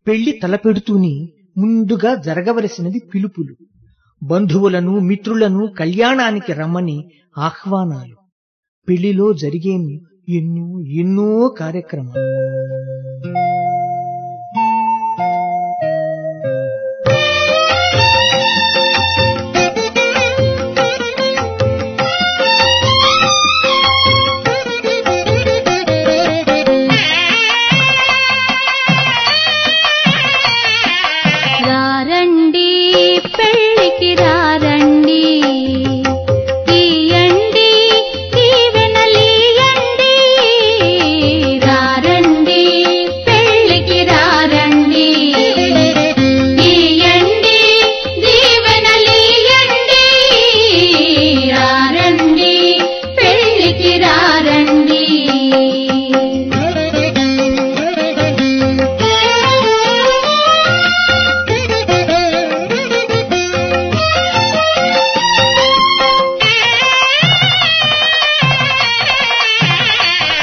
పెళ్లి తలపెడుతూనే ముందుగా జరగవలసినది పిలుపులు బంధువులను మిత్రులను కళ్యాణానికి రమ్మని ఆహ్వానాలు పెళ్లిలో జరిగేను ఎన్నో ఎన్నో కార్యక్రమాలు రారండి పెళ్ళికి రారండి తీయండి దీవెనలీయండి రారండి పెళ్ళికి రారండి తీయండి దీవెనలీయండి రారండి పెళ్ళికి రారండి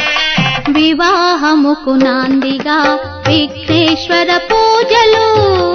వివాహముకు నాందిగా విఘ్నేశ్వర పూజలు